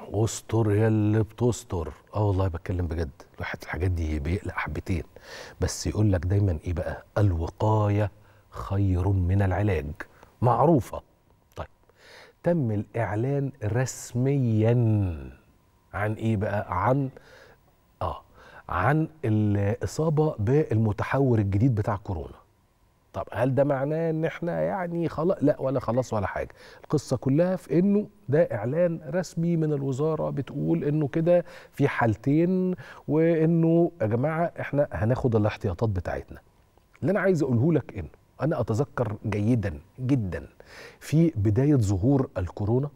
استر يا اللي بتستر اه والله بتكلم بجد الواحد الحاجات دي بيقلق حبتين بس يقول لك دايما ايه بقى الوقايه خير من العلاج معروفه طيب تم الاعلان رسميا عن ايه بقى عن اه عن الاصابه بالمتحور الجديد بتاع كورونا طب هل ده معناه ان احنا يعني خلاص لا ولا خلاص ولا حاجه القصه كلها في انه ده اعلان رسمي من الوزاره بتقول انه كده في حالتين وانه يا جماعه احنا هناخد الاحتياطات بتاعتنا اللي انا عايز اقوله لك انه انا اتذكر جيدا جدا في بدايه ظهور الكورونا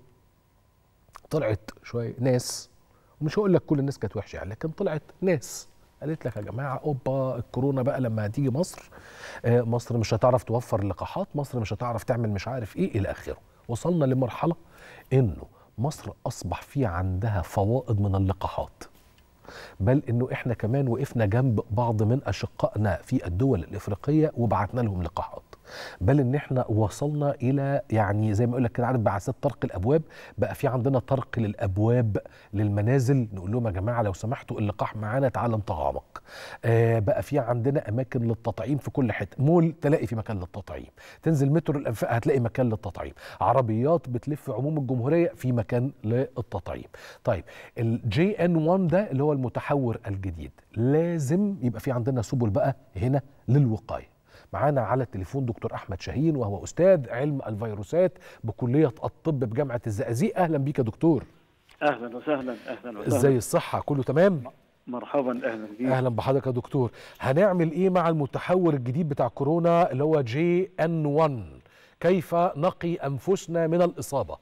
طلعت شويه ناس ومش هقول لك كل الناس كانت وحشه يعني لكن طلعت ناس قالت لك يا جماعه اوبا الكورونا بقى لما هتيجي مصر آه، مصر مش هتعرف توفر لقاحات مصر مش هتعرف تعمل مش عارف ايه الى اخره وصلنا لمرحله انه مصر اصبح في عندها فوائد من اللقاحات بل انه احنا كمان وقفنا جنب بعض من اشقائنا في الدول الافريقيه وبعتنا لهم لقاحات بل ان احنا وصلنا الى يعني زي ما اقول لك كده عارف بعثات طرق الابواب بقى في عندنا طرق للابواب للمنازل نقول لهم يا جماعه لو سمحتوا اللقاح معانا تعال نطعمك آه بقى في عندنا اماكن للتطعيم في كل حته مول تلاقي في مكان للتطعيم تنزل مترو الانفاق هتلاقي مكان للتطعيم عربيات بتلف عموم الجمهوريه في مكان للتطعيم طيب الجي ان 1 ده اللي هو المتحور الجديد لازم يبقى في عندنا سبل بقى هنا للوقايه معانا على التليفون دكتور احمد شاهين وهو استاذ علم الفيروسات بكليه الطب بجامعه الزقازيق اهلا بيك يا دكتور اهلا وسهلا اهلا وسهلا ازاي الصحه كله تمام مرحبا اهلا بيك اهلا بحضرتك يا دكتور هنعمل ايه مع المتحور الجديد بتاع كورونا اللي هو جي ان 1 كيف نقي انفسنا من الاصابه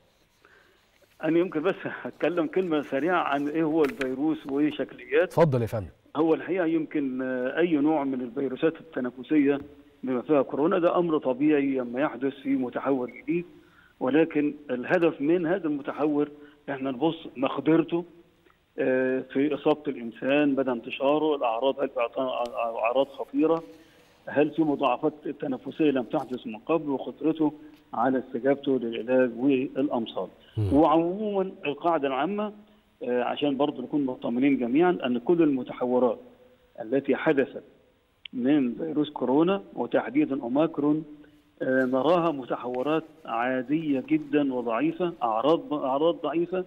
انا يمكن بس هتكلم كلمه سريعه عن ايه هو الفيروس وايه شكليات اتفضل يا فندم هو الحقيقه يمكن آه، اي نوع من الفيروسات التنفسيه بما فيها كورونا ده امر طبيعي لما يحدث في متحور جديد ولكن الهدف من هذا المتحور احنا نبص مقدرته آه، في اصابه الانسان مدى انتشاره الاعراض هل في اعراض خطيره هل في مضاعفات تنفسيه لم تحدث من قبل وخطرته على استجابته للعلاج والامصال وعموما القاعده العامه آه، عشان برضه نكون مطمئنين جميعا ان كل المتحورات التي حدثت من فيروس كورونا وتحديدا اوميكرون آه، نراها متحورات عاديه جدا وضعيفه اعراض اعراض ضعيفه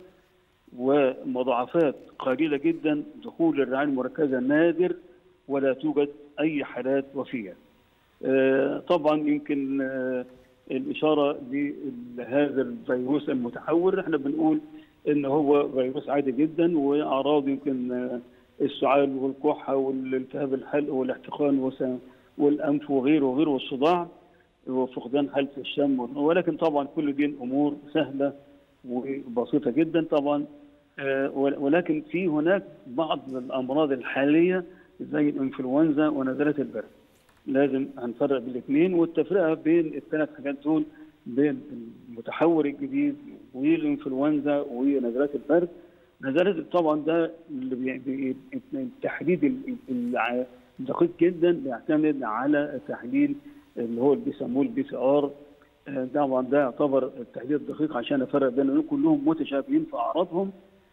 ومضاعفات قليله جدا دخول الرعايه المركزه نادر ولا توجد اي حالات وفيه. آه، طبعا يمكن آه، الاشاره لهذا الفيروس المتحور احنا بنقول ان هو فيروس عادي جدا واعراض يمكن آه، السعال والكحه والالتهاب الحلق والاحتقان وس- والانف وغيره وغيره والصداع وفقدان حالة الشم ولكن طبعا كل دي امور سهله وبسيطه جدا طبعا آه، ولكن في هناك بعض الامراض الحاليه زي الانفلونزا ونزلات البرد لازم هنفرق بين الاثنين والتفرقه بين الثلاث حاجات دول بين المتحور الجديد والانفلونزا ونزلات البرد نزلات طبعا ده اللي بي- بي- التحديد ال- الع- الدقيق جدا بيعتمد على تحليل اللي هو اللي بيسموه البي سي ار طبعا ده يعتبر التحديد الدقيق عشان افرق بينهم كلهم متشابهين في اعراضهم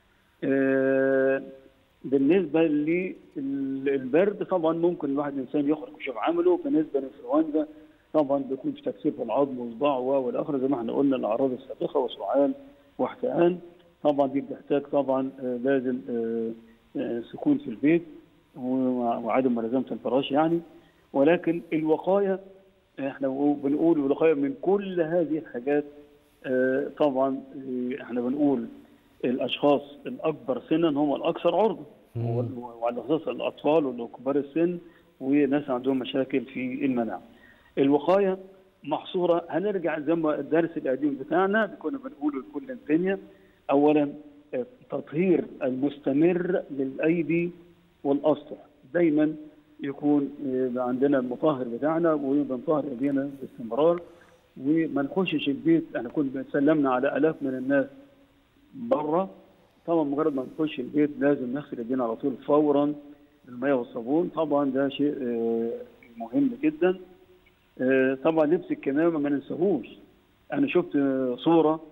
آه، بالنسبه للبرد طبعا ممكن الواحد الانسان يخرج ويشوف عمله بالنسبه للانفلونزا طبعا بيكون في تكسير في العظم وصداع والاخر زي ما احنا قلنا الاعراض السابقه وسعال واحتقان طبعا دي بتحتاج طبعا آه، لازم آه، آه، سكون في البيت ومع- وعدم ملازمه الفراش يعني ولكن الوقايه احنا بنقول الوقايه من كل هذه الحاجات آه، طبعا آه، احنا بنقول الاشخاص الاكبر سنا هم الاكثر عرضه مم. وعلى اساس الاطفال وكبار السن وناس عندهم مشاكل في المناعه. الوقايه محصوره هنرجع زي ما الدرس القديم بتاعنا كنا بنقوله لكل الدنيا اولا آه، تطهير المستمر للايدي والاسطح دايما يكون آه، عندنا المطهر بتاعنا وبنطهر ايدينا باستمرار وما نخشش البيت احنا كنا سلمنا على الاف من الناس بره طبعا مجرد ما نخش البيت لازم نغسل ايدينا على طول فورا بالميه والصابون طبعا ده شيء آه، مهم جدا آه، طبعا لبس الكمامه ما ننساهوش انا شفت آه، صوره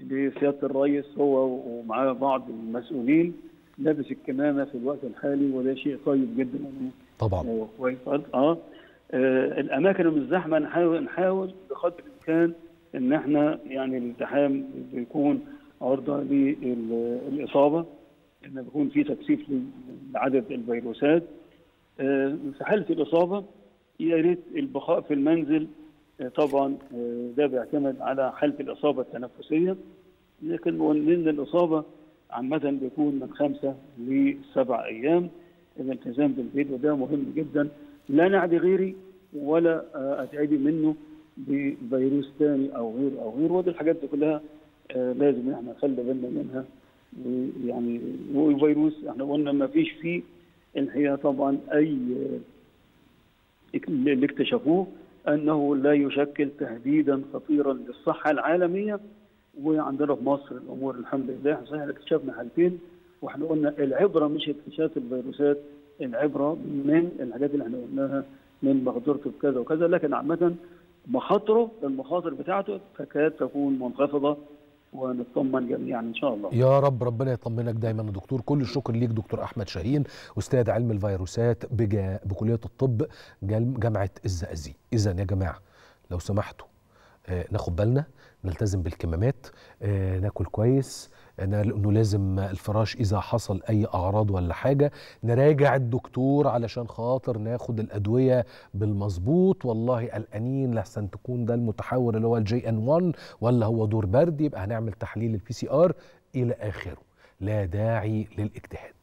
لسياده الرئيس هو ومعاه بعض المسؤولين لابس الكمامه في الوقت الحالي وده شيء طيب جدا طبعا هو كويس اه آه، الاماكن الزحمه نحاول نحاول بقدر الامكان ان احنا يعني الالتحام بيكون عرضه للاصابه ان بيكون في تكثيف لعدد الفيروسات آه، في حاله الاصابه يا ريت البقاء في المنزل آه، طبعا آه، ده بيعتمد على حاله الاصابه التنفسيه لكن لان الاصابه عامه بيكون من خمسه لسبع ايام الالتزام بالبيت وده مهم جدا لا نعدي غيري ولا آه، اتعدي منه بفيروس ثاني او غير او غير ودي الحاجات دي كلها آه، لازم احنا نخلي بالنا منها يعني وفيروس احنا قلنا ما فيش فيه الحقيقه طبعا اي آه، اللي اكتشفوه انه لا يشكل تهديدا خطيرا للصحه العالميه وعندنا في مصر الامور الحمد لله احنا صحيح اكتشفنا حالتين واحنا قلنا العبره مش اكتشاف الفيروسات العبره من الحاجات اللي احنا قلناها من مقدرته بكذا وكذا لكن عامه مخاطره المخاطر بتاعته تكاد تكون منخفضه ونطمن جميعا ان شاء الله. يا رب ربنا يطمنك دايما يا دكتور كل الشكر ليك دكتور احمد شاهين استاذ علم الفيروسات بجا بكليه الطب جام- جامعه الزقازيق اذا يا جماعه لو سمحتوا آه، ناخد بالنا نلتزم بالكمامات آه، ناكل كويس آه، انه لازم الفراش اذا حصل اي اعراض ولا حاجه نراجع الدكتور علشان خاطر ناخد الادويه بالمظبوط والله قلقانين لحسن تكون ده المتحور اللي هو الجي ان 1 ولا هو دور برد يبقى هنعمل تحليل البي سي ار الى اخره لا داعي للاجتهاد